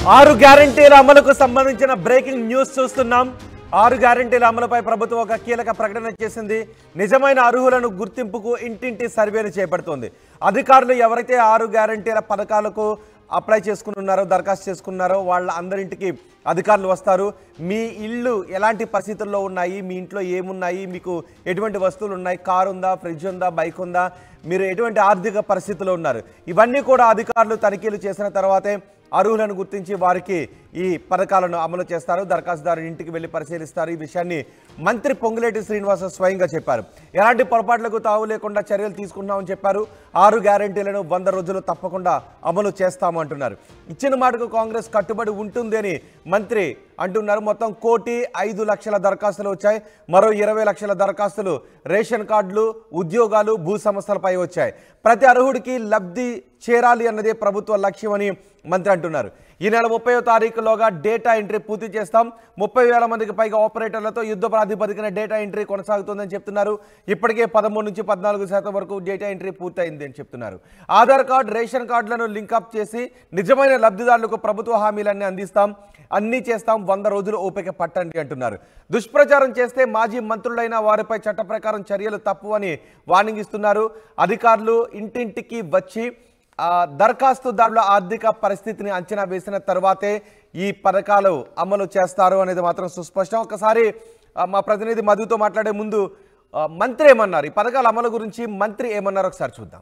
ఆరు గ్యారంటీల అమలుకు సంబంధించిన బ్రేకింగ్ న్యూస్ చూస్తున్నాం ఆరు గ్యారంటీల అమలుపై ప్రభుత్వం ఒక కీలక ప్రకటన చేసింది నిజమైన అర్హులను గుర్తింపుకు ఇంటింటి సర్వేను చేపడుతోంది అధికారులు ఎవరైతే ఆరు గ్యారంటీల పథకాలకు అప్లై చేసుకున్నారో దరఖాస్తు చేసుకున్నారో వాళ్ళ అందరింటికి అధికారులు వస్తారు మీ ఇల్లు ఎలాంటి పరిస్థితుల్లో ఉన్నాయి మీ ఇంట్లో ఏమున్నాయి మీకు ఎటువంటి వస్తువులు ఉన్నాయి కారు ఉందా ఫ్రిడ్జ్ ఉందా బైక్ ఉందా మీరు ఎటువంటి ఆర్థిక పరిస్థితుల్లో ఉన్నారు ఇవన్నీ కూడా అధికారులు తనిఖీలు చేసిన తర్వాతే అర్హులను గుర్తించి వారికి ఈ పథకాలను అమలు చేస్తారు దరఖాస్తుదారు ఇంటికి వెళ్లి పరిశీలిస్తారు ఈ విషయాన్ని మంత్రి పొంగులేటి శ్రీనివాస స్వయంగా చెప్పారు ఎలాంటి పొరపాట్లకు తావు లేకుండా చర్యలు తీసుకున్నామని చెప్పారు ఆరు గ్యారంటీలను వంద రోజులు తప్పకుండా అమలు చేస్తాము అంటున్నారు ఇచ్చిన మాటకు కాంగ్రెస్ కట్టుబడి ఉంటుంది అని మంత్రి అంటున్నారు మొత్తం కోటి ఐదు లక్షల దరఖాస్తులు వచ్చాయి మరో ఇరవై లక్షల దరఖాస్తులు రేషన్ కార్డులు ఉద్యోగాలు భూ సమస్యలపై వచ్చాయి ప్రతి అర్హుడికి లబ్ధి చేరాలి అన్నదే ప్రభుత్వ లక్ష్యమని మంత్రి అంటున్నారు ఈ నెల ముప్పయో తారీఖులోగా డేటా ఎంట్రీ పూర్తి చేస్తాం ముప్పై వేల మందికి పైగా ఆపరేటర్లతో యుద్ధ ప్రాతిపదికన డేటా ఎంట్రీ కొనసాగుతుందని చెప్తున్నారు ఇప్పటికే పదమూడు నుంచి పద్నాలుగు శాతం వరకు డేటా ఎంట్రీ పూర్తయింది అని చెప్తున్నారు ఆధార్ కార్డు రేషన్ కార్డులను లింకప్ చేసి నిజమైన లబ్ధిదారులకు ప్రభుత్వ హామీలన్నీ అందిస్తాం అన్నీ చేస్తాం వంద రోజులు ఓపిక పట్టండి అంటున్నారు దుష్ప్రచారం చేస్తే మాజీ మంత్రులైన వారిపై చట్ట ప్రకారం చర్యలు తప్పు అని వార్నింగ్ ఇస్తున్నారు అధికారులు ఇంటింటికి వచ్చి ఆ, దరఖాస్తుదారుల ఆర్థిక పరిస్థితిని అంచనా వేసిన తర్వాతే ఈ పథకాలు అమలు చేస్తారు అనేది మాత్రం సుస్పష్టం ఒకసారి ఆ, మా ప్రతినిధి మధుతో మాట్లాడే ముందు ఆ, మంత్రి ఏమన్నారు ఈ పథకాల అమలు గురించి మంత్రి ఏమన్నారు ఒకసారి చూద్దాం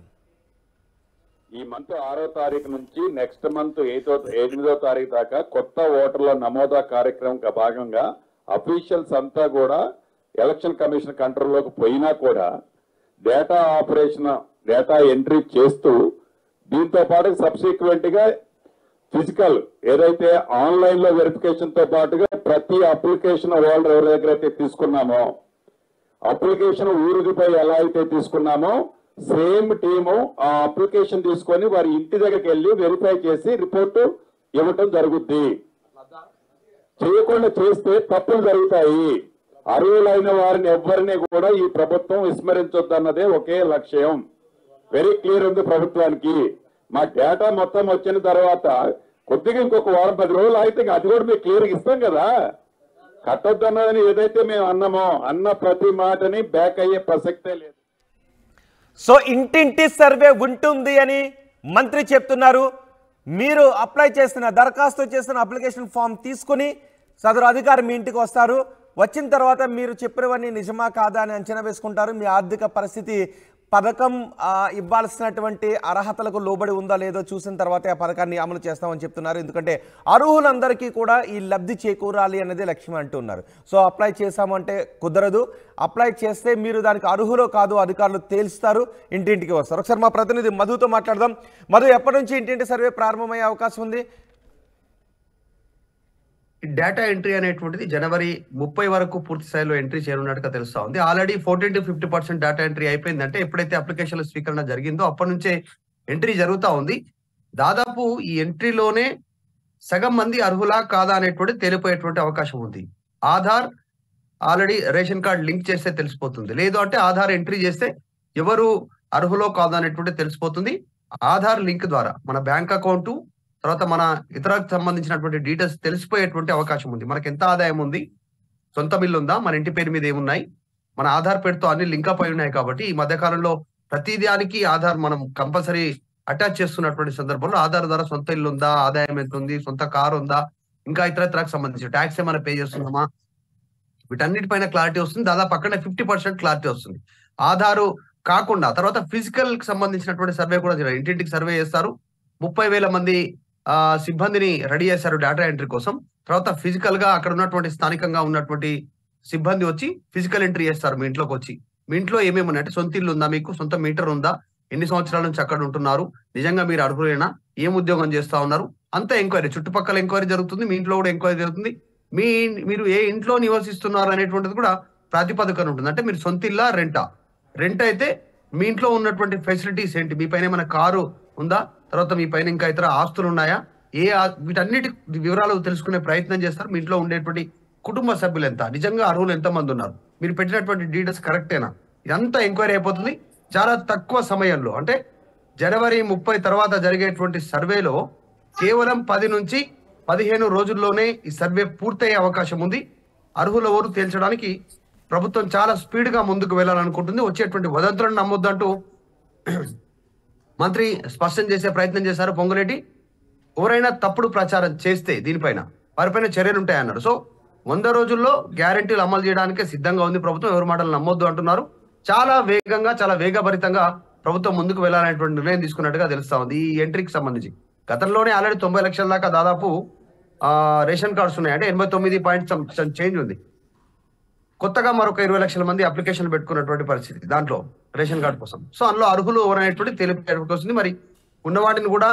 ఈ మంత్ ఆరో తారీఖు నుంచి నెక్స్ట్ మంత్ ఎయితో ఎనిమిదో తారీఖు దాకా కొత్త ఓటర్ల నమోదా కార్యక్రమం గా భాగంగా అఫీషియల్స్ అంతా కూడా ఎలక్షన్ కమిషన్ కంట్రోల్లోకి పోయినా కూడా డేటా ఆపరేషన్ డేటా ఎంట్రీ చేస్తూ దీంతో పాటు సబ్సిక్వెంట్ గా ఫిజికల్ ఏదైతే ఆన్లైన్ లో వెరిఫికేషన్ తో పాటుగా ప్రతి అప్లికేషన్ వాళ్ళు ఎవరి దగ్గర అయితే తీసుకున్నామో అప్లికేషన్ ఊరిపై ఎలా అయితే తీసుకున్నామో సేమ్ టీము ఆ అప్లికేషన్ తీసుకొని వారి ఇంటి దగ్గరికి వెళ్ళి వెరిఫై చేసి రిపోర్టు ఇవ్వటం జరుగుద్ది చేయకుండా చేస్తే తప్పులు జరుగుతాయి అర్హులైన వారిని ఎవ్వరిని కూడా ఈ ప్రభుత్వం విస్మరించొద్దన్నదే ఒకే లక్ష్యం వెరీ క్లియర్ ఉంది ప్రభుత్వానికి మా డేటా మొత్తం వచ్చిన తర్వాత కొద్దిగా ఇంకొక వారం పది రోజులు అయితే ఇంకా అది కూడా మీకు క్లియర్ ఇస్తాం కదా కట్టొద్దన్నదని ఏదైతే మేము అన్నామో అన్న ప్రతి మాటని బ్యాక్ అయ్యే ప్రసక్తే లేదు సో ఇంటింటి సర్వే ఉంటుంది అని మంత్రి చెప్తున్నారు మీరు అప్లై చేసిన దరఖాస్తు చేసిన అప్లికేషన్ ఫామ్ తీసుకుని సదరు అధికారి మీ ఇంటికి వస్తారు వచ్చిన తర్వాత మీరు చెప్పినవన్నీ నిజమా కాదా అని అంచనా వేసుకుంటారు మీ ఆర్థిక పరిస్థితి పథకం ఆ, ఇవ్వాల్సినటువంటి అర్హతలకు లోబడి ఉందా లేదో చూసిన తర్వాతే ఆ పథకాన్ని అమలు చేస్తామని చెప్తున్నారు ఎందుకంటే అర్హులందరికీ కూడా ఈ లబ్ధి చేకూరాలి అనేది లక్ష్యం అంటున్నారు సో అప్లై చేశామంటే కుదరదు అప్లై చేస్తే మీరు దానికి అర్హులో కాదు అధికారులు తేల్స్తారు ఇంటింటికి వస్తారు ఒకసారి మా ప్రతినిధి మధుతో మాట్లాడదాం మధు ఎప్పటి నుంచి ఇంటింటి సర్వే ప్రారంభమయ్యే అవకాశం ఉంది ఈ డేటా ఎంట్రీ అనేటువంటిది జనవరి ముప్పై వరకు పూర్తి స్థాయిలో ఎంట్రీ చేయనున్నట్టుగా తెలుస్తా ఉంది already fourteen to fifty percent data entry అయిపోయిందంటే ఎప్పుడైతే అప్లికేషన్ల స్వీకరణ జరిగిందో అప్పటి నుంచే ఎంట్రీ జరుగుతా ఉంది దాదాపు ఈ ఎంట్రీలోనే సగం మంది అర్హులా కాదా అనేటువంటి తేలిపోయేటువంటి అవకాశం ఉంది Aadhaar already ration card link చేస్తే తెలిసిపోతుంది లేదు అంటే ఆధార్ ఎంట్రీ చేస్తే ఎవరు అర్హులో కాదా అనేటువంటి తెలిసిపోతుంది ఆధార్ లింక్ ద్వారా మన బ్యాంక్ అకౌంట్ తర్వాత మన ఇతరకు సంబంధించినటువంటి డీటెయిల్స్ తెలిసిపోయేటువంటి అవకాశం ఉంది మనకి ఎంత ఆదాయం ఉంది సొంత మిల్లు ఉందా మన ఇంటి పేరు మీద ఏమున్నాయి మన ఆధార్ పేరుతో అన్ని లింకప్ అయి ఉన్నాయి కాబట్టి ఈ మధ్య కాలంలో ప్రతి దానికి ఆధార్ మనం కంపల్సరీ అటాచ్ చేస్తున్నటువంటి సందర్భంలో ఆధార్ ద్వారా సొంత ఇల్లు ఉందా ఆదాయం ఎంత ఉంది సొంత కారు ఉందా ఇంకా ఇతర ఇతరకు సంబంధించి ట్యాక్స్ ఏమైనా పే చేస్తున్నామా వీటన్నిటిపైన క్లారిటీ వస్తుంది దాదాపు పక్కనే ఫిఫ్టీ పర్సెంట్ క్లారిటీ వస్తుంది ఆధారు కాకుండా తర్వాత ఫిజికల్ కి సంబంధించినటువంటి సర్వే కూడా చేయాలి. ఇంటింటికి సర్వే చేస్తారు ముప్పై వేల మంది ఆ సిబ్బందిని రెడీ చేశారు డేటా ఎంట్రీ కోసం తర్వాత ఫిజికల్ గా అక్కడ ఉన్నటువంటి స్థానికంగా ఉన్నటువంటి సిబ్బంది వచ్చి ఫిజికల్ ఎంట్రీ చేస్తారు మీ ఇంట్లోకి వచ్చి మీ ఇంట్లో ఏమేమి ఉన్నాయి అంటే సొంత ఇల్లు ఉందా మీకు సొంత మీటర్ ఉందా ఎన్ని సంవత్సరాల నుంచి అక్కడ ఉంటున్నారు నిజంగా మీరు అర్హులైనా ఏం ఉద్యోగం చేస్తా ఉన్నారు అంత ఎంక్వైరీ చుట్టుపక్కల ఎంక్వైరీ జరుగుతుంది మీ ఇంట్లో కూడా ఎంక్వైరీ జరుగుతుంది మీ మీరు ఏ ఇంట్లో నివసిస్తున్నారు అనేటువంటిది కూడా ప్రాతిపదికన ఉంటుంది అంటే మీరు సొంత ఇల్లా రెంటా రెంట్ అయితే మీ ఇంట్లో ఉన్నటువంటి ఫెసిలిటీస్ ఏంటి మీ పైన ఏమైనా కారు ఉందా తర్వాత మీ పైన ఇంకా ఇతర ఆస్తులు ఉన్నాయా ఏ ఆ- వీటన్నిటి వివరాలు తెలుసుకునే ప్రయత్నం చేస్తారు మీ ఇంట్లో ఉండేటువంటి కుటుంబ సభ్యులు ఎంత నిజంగా అర్హులు ఎంత మంది ఉన్నారు మీరు పెట్టినటువంటి డీటెయిల్స్ కరెక్టేనా ఇదంతా ఎంక్వైరీ అయిపోతుంది చాలా తక్కువ సమయంలో అంటే జనవరి ముప్పై తర్వాత జరిగేటువంటి సర్వేలో కేవలం పది నుంచి పదిహేను రోజుల్లోనే ఈ సర్వే పూర్తయ్యే అవకాశం ఉంది అర్హుల ఓరు తేల్చడానికి ప్రభుత్వం చాలా స్పీడ్ గా ముందుకు వెళ్ళాలనుకుంటుంది వచ్చేటువంటి వదంతులను నమ్మొద్దంటూ మంత్రి స్పష్టం చేసే ప్రయత్నం చేశారు పొంగులేటి ఎవరైనా తప్పుడు ప్రచారం చేస్తే దీనిపైన వారిపైన చర్యలు ఉంటాయన్నారు సో వంద రోజుల్లో గ్యారంటీలు అమలు చేయడానికే సిద్ధంగా ఉంది ప్రభుత్వం ఎవరి మాటలు నమ్మొద్దు అంటున్నారు చాలా వేగంగా చాలా వేగభరితంగా ప్రభుత్వం ముందుకు వెళ్ళాలనేటువంటి నిర్ణయం తీసుకున్నట్టుగా తెలుస్తా ఉంది ఈ ఎంట్రీకి సంబంధించి గతంలోనే ఆల్రెడీ తొంభై లక్షల దాకా దాదాపు ఆ, రేషన్ కార్డ్స్ ఉన్నాయి అంటే ఎనభై తొమ్మిది పాయింట్ చేంజ్ ఉంది కొత్తగా మరొక ఇరవై లక్షల మంది అప్లికేషన్ పెట్టుకున్నటువంటి పరిస్థితి దాంట్లో రేషన్ కార్డు కోసం సో అందులో అర్హులు ఎవరనేటువంటి తెలిపే వస్తుంది మరి ఉన్న వాటిని కూడా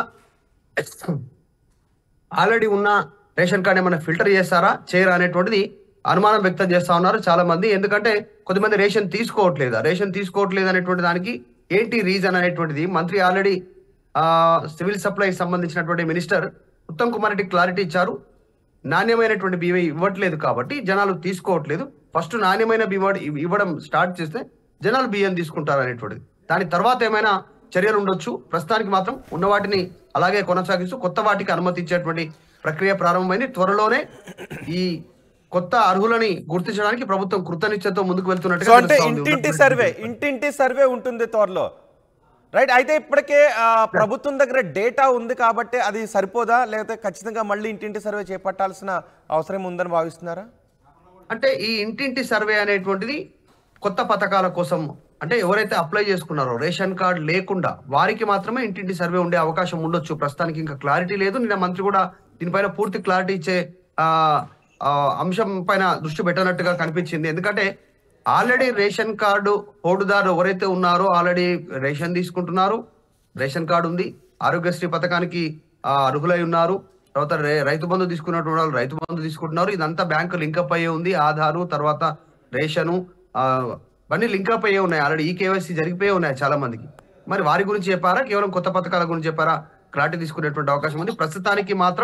ఆల్రెడీ ఉన్న రేషన్ కార్డు ఏమైనా ఫిల్టర్ చేస్తారా చేయరా అనేటువంటిది అనుమానం వ్యక్తం చేస్తా ఉన్నారు చాలా మంది ఎందుకంటే కొద్దిమంది రేషన్ తీసుకోవట్లేదు రేషన్ తీసుకోవట్లేదు అనేటువంటి దానికి ఏంటి రీజన్ అనేటువంటిది మంత్రి ఆల్రెడీ ఆ సివిల్ సప్లై సంబంధించినటువంటి మినిస్టర్ ఉత్తమ్ కుమార్ రెడ్డి క్లారిటీ ఇచ్చారు నాణ్యమైనటువంటి బియ్యం ఇవ్వట్లేదు కాబట్టి జనాలు తీసుకోవట్లేదు ఫస్ట్ నాణ్యమైన బియ్యం ఇవ్- ఇవ్వడం స్టార్ట్ చేస్తే జనాలు బియ్యం తీసుకుంటారు అనేటువంటిది దాని తర్వాత ఏమైనా చర్యలు ఉండొచ్చు ప్రస్తుతానికి మాత్రం ఉన్న వాటిని అలాగే కొనసాగిస్తూ కొత్త వాటికి అనుమతి ఇచ్చేటువంటి ప్రక్రియ ప్రారంభమైంది త్వరలోనే ఈ కొత్త అర్హులని గుర్తించడానికి ప్రభుత్వం కృతనిశ్చయంతో ముందుకు సో వెళ్తున్నట్టుగా అంటే తెలుస్తా ఉంది. ఇంటింటి సర్వే ఇంటింటి సర్వే ఉంటుంది త్వరలో రైట్ అయితే ఇప్పటికే ఆ, ప్రభుత్వం దగ్గర డేటా ఉంది కాబట్టి అది సరిపోదా లేకపోతే ఖచ్చితంగా మళ్ళీ ఇంటింటి సర్వే చేపట్టాల్సిన అవసరం ఉందని భావిస్తున్నారా అంటే ఈ ఇంటింటి సర్వే అనేటువంటిది కొత్త పథకాల కోసం అంటే ఎవరైతే అప్లై చేసుకున్నారో రేషన్ కార్డు లేకుండా వారికి మాత్రమే ఇంటింటి సర్వే ఉండే అవకాశం ఉండొచ్చు ప్రస్తుతానికి ఇంకా క్లారిటీ లేదు నిన్న మంత్రి కూడా దీనిపైన పూర్తి క్లారిటీ ఇచ్చే ఆ, ఆ, అంశం పైన దృష్టి పెట్టనట్టుగా కనిపించింది ఎందుకంటే ఆల్రెడీ రేషన్ కార్డు హోల్డ్దారు ఎవరైతే ఉన్నారో ఆల్రెడీ రేషన్ తీసుకుంటున్నారు రేషన్ కార్డు ఉంది ఆరోగ్యశ్రీ పథకానికి ఆ, అర్హులై ఉన్నారు తర్వాత రే- రైతు బంధు తీసుకున్నటువంటి వాళ్ళు రైతు బంధు తీసుకుంటున్నారు ఇదంతా బ్యాంకు లింకప్ అయ్యే ఉంది ఆధారు తర్వాత రేషను ఆ, ఇవన్నీ లింకప్ అయ్యే ఉన్నాయి ఆల్రెడీ ఈ కేవైసీ జరిగిపోయే ఉన్నాయి చాలా మందికి మరి వారి గురించి చెప్పారా కేవలం కొత్త పథకాల గురించి చెప్పారా క్లారిటీ తీసుకునేటువంటి అవకాశం ఉంది ప్రస్తుతానికి మాత్రం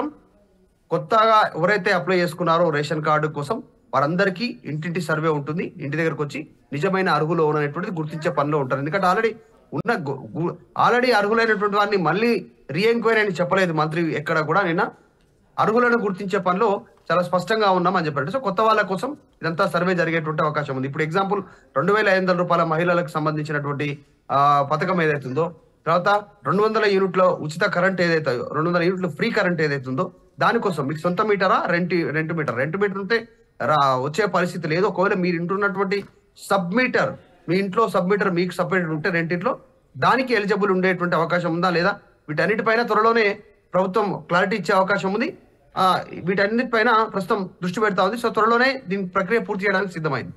కొత్తగా ఎవరైతే అప్లై చేసుకున్నారో రేషన్ కార్డు కోసం వారందరికీ ఇంటింటి సర్వే ఉంటుంది ఇంటి దగ్గరకు వచ్చి నిజమైన అర్హులు ఉన్నటువంటిది గుర్తించే పనిలో ఉంటారు ఎందుకంటే ఆల్రెడీ ఉన్న ఆల్రెడీ అర్హులైనటువంటి వారిని మళ్ళీ రీఎంక్వైరీ అని చెప్పలేదు మంత్రి ఎక్కడ కూడా నిన్న అర్హులను గుర్తించే పనిలో చాలా స్పష్టంగా ఉన్నామని చెప్పారు సో కొత్త వాళ్ళ కోసం ఇదంతా సర్వే జరిగేటువంటి అవకాశం ఉంది ఇప్పుడు ఎగ్జాంపుల్ రెండు వేల ఐదు వందల రూపాయల మహిళలకు సంబంధించినటువంటి ఆ, పథకం ఏదైతుందో తర్వాత రెండు వందల యూనిట్ల ఉచిత కరెంట్ ఏదైతే రెండు వందల యూనిట్లు ఫ్రీ కరెంట్ ఏదైతుందో దానికోసం మీకు సొంత మీటరా rent rent meter rent meter ఉంటే రా వచ్చే పరిస్థితి లేదు ఒకవేళ మీరు ఇంటున్నటువంటి సబ్ మీటర్ మీ ఇంట్లో సబ్ మీటర్ మీకు సపరేట్ ఉంటే రెంటింట్లో దానికి ఎలిజిబుల్ ఉండేటువంటి అవకాశం ఉందా లేదా వీటన్నిటిపైన త్వరలోనే ప్రభుత్వం క్లారిటీ ఇచ్చే అవకాశం ఉంది ఆ, వీటన్నిటిపైన ప్రస్తుతం దృష్టి పెడతా ఉంది సో త్వరలోనే దీని ప్రక్రియ పూర్తి చేయడానికి సిద్ధమైంది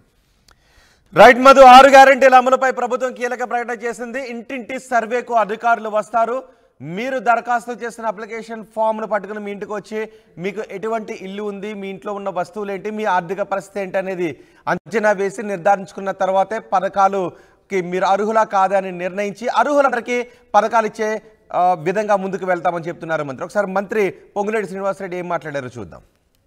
రైట్ మధు ఆరు గ్యారెంటీల అమలుపై ప్రభుత్వం కీలక ప్రకటన చేసింది ఇంటింటి సర్వేకు అధికారులు వస్తారు మీరు దరఖాస్తు చేసిన అప్లికేషన్ ఫామ్ను పట్టుకుని మీ ఇంటికి వచ్చి మీకు ఎటువంటి ఇల్లు ఉంది మీ ఇంట్లో ఉన్న వస్తువులు ఏంటి మీ ఆర్థిక పరిస్థితి ఏంటి అనేది అంచనా వేసి నిర్ధారించుకున్న తర్వాతే పథకాలుకి మీరు అర్హులా కాదా అని నిర్ణయించి అర్హులందరికీ పథకాలు ఇచ్చే ఆ, విధంగా ముందుకు వెళ్తామని చెప్తున్నారు మంత్రి ఒకసారి మంత్రి పొంగులేటి శ్రీనివాసరెడ్డి ఏం మాట్లాడారో చూద్దాం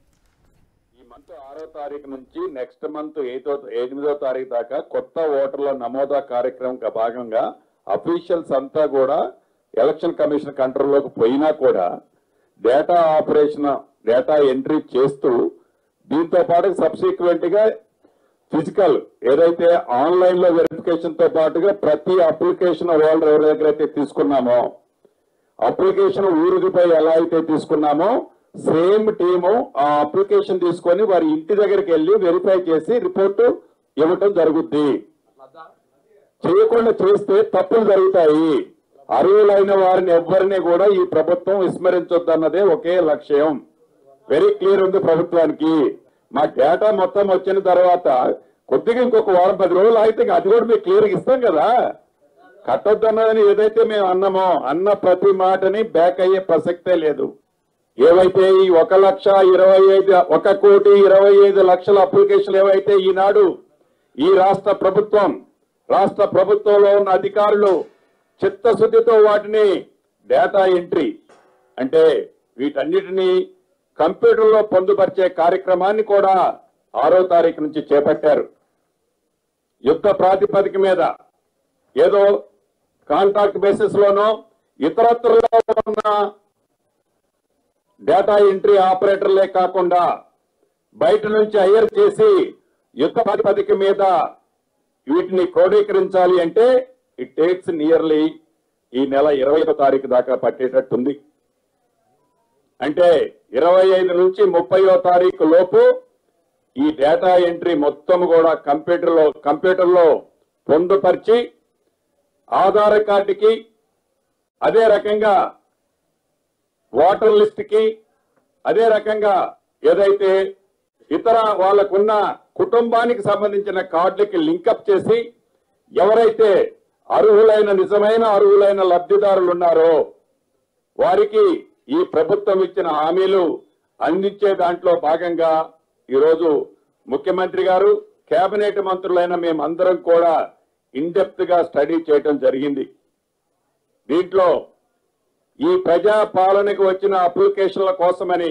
ఈ మంత్ ఆరో తారీఖు నుంచి నెక్స్ట్ మంత్ ఎయితో ఎనిమిదో తారీఖు దాకా కొత్త ఓటర్ల నమోదా కార్యక్రమం గా భాగంగా అఫీషియల్స్ అంతా కూడా ఎలక్షన్ కమిషన్ కంట్రోల్లోకి పోయినా కూడా డేటా ఆపరేషన్ డేటా ఎంట్రీ చేస్తూ దీంతో పాటు సబ్సిక్వెంట్ గా ఫిజికల్ ఏదైతే ఆన్లైన్ లో వెరిఫికేషన్ తో పాటుగా ప్రతి అప్లికేషన్ హోల్డర్ ఎవరి దగ్గర అయితే తీసుకున్నామో అప్లికేషన్ ఊరికిపై ఎలా అయితే తీసుకున్నామో సేమ్ టీము ఆ అప్లికేషన్ తీసుకొని వారి ఇంటి దగ్గరికి వెళ్ళి వెరిఫై చేసి రిపోర్టు ఇవ్వటం జరుగుద్ది చేయకుండా చేస్తే తప్పులు జరుగుతాయి అర్హులైన వారిని ఎవ్వరిని కూడా ఈ ప్రభుత్వం విస్మరించొద్దన్నదే ఒకే లక్ష్యం వెరీ క్లియర్ ఉంది ప్రభుత్వానికి మా డేటా మొత్తం వచ్చిన తర్వాత కొద్దిగా ఇంకొక వారం పది రోజులు అయితే ఇంకా అది కూడా మీకు క్లియర్ ఇస్తాం కదా కట్టొద్దన్నదని ఏదైతే మేము అన్నామో అన్న ప్రతి మాటని బ్యాక్ అయ్యే ప్రసక్తే లేదు ఏవైతే ఈ ఒక లక్ష ఇరవై ఐదు ఒక కోటి ఇరవై ఐదు లక్షల అప్లికేషన్లు ఏవైతే ఈనాడు ఈ రాష్ట్ర ప్రభుత్వం రాష్ట్ర ప్రభుత్వంలో ఉన్న అధికారులు చిత్తశుద్ధితో వాటిని డేటా ఎంట్రీ అంటే వీటన్నిటిని కంప్యూటర్లో పొందుపరిచే కార్యక్రమాన్ని కూడా ఆరో తారీఖు నుంచి చేపట్టారు యుద్ధ ప్రాతిపదిక మీద ఏదో కాంట్రాక్ట్ బేసిస్ లోనో ఇతరత్రలో ఉన్న డేటా ఎంట్రీ ఆపరేటర్లే కాకుండా బయట నుంచి హైర్ చేసి యుద్ధ ప్రాతిపదిక మీద వీటిని క్రోడీకరించాలి అంటే ఇట్ టేక్స్ నియర్లీ ఈ నెల ఇరవై తారీఖు దాకా పట్టేటట్టుంది అంటే ఇరవై ఐదు నుంచి ముప్పయో తారీఖు లోపు ఈ డేటా ఎంట్రీ మొత్తం కూడా కంప్యూటర్లో కంప్యూటర్లో పొందుపరిచి ఆధార్ కార్డుకి అదే రకంగా ఓటర్ లిస్ట్ కి అదే రకంగా ఏదైతే ఇతర వాళ్ళకున్న కుటుంబానికి సంబంధించిన కార్డులకి లింకప్ చేసి ఎవరైతే అర్హులైన నిజమైన అర్హులైన లబ్ధిదారులు ఉన్నారో వారికి ఈ ప్రభుత్వం ఇచ్చిన హామీలు అందించే దాంట్లో భాగంగా ఈరోజు ముఖ్యమంత్రి గారు కేబినెట్ మంత్రులైన మేమందరం కూడా ఇన్డెప్త్ గా స్టడీ చేయటం జరిగింది దీంట్లో ఈ ప్రజా పాలనకు వచ్చిన అప్లికేషన్ల కోసమని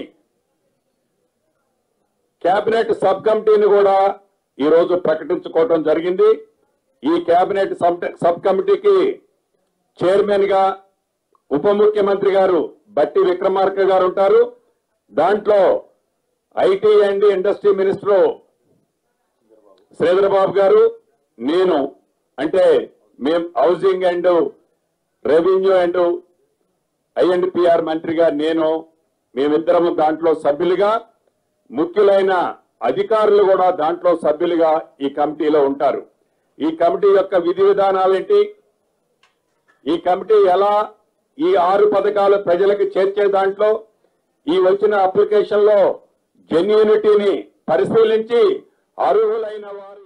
కేబినెట్ సబ్ కమిటీని కూడా ఈ రోజు ప్రకటించుకోవడం జరిగింది ఈ కేబినెట్ సబ్ సబ్ కమిటీకి చైర్మన్ గా ఉప ముఖ్యమంత్రి గారు బట్టి విక్రమార్క గారు ఉంటారు దాంట్లో IT and industry minister Sridhar Babu గారు నేను అంటే మేం housing and revenue and I and PR మంత్రిగా నేను మేమిద్దరము దాంట్లో సభ్యులుగా ముఖ్యులైన అధికారులు కూడా దాంట్లో సభ్యులుగా ఈ కమిటీలో ఉంటారు ఈ కమిటీ యొక్క విధి విధానాలేంటి ఈ కమిటీ ఎలా ఈ ఆరు పథకాలు ప్రజలకు చేర్చే దాంట్లో ఈ వచ్చిన అప్లికేషన్ లో జెన్యూనిటీని పరిశీలించి అర్హులైన వారు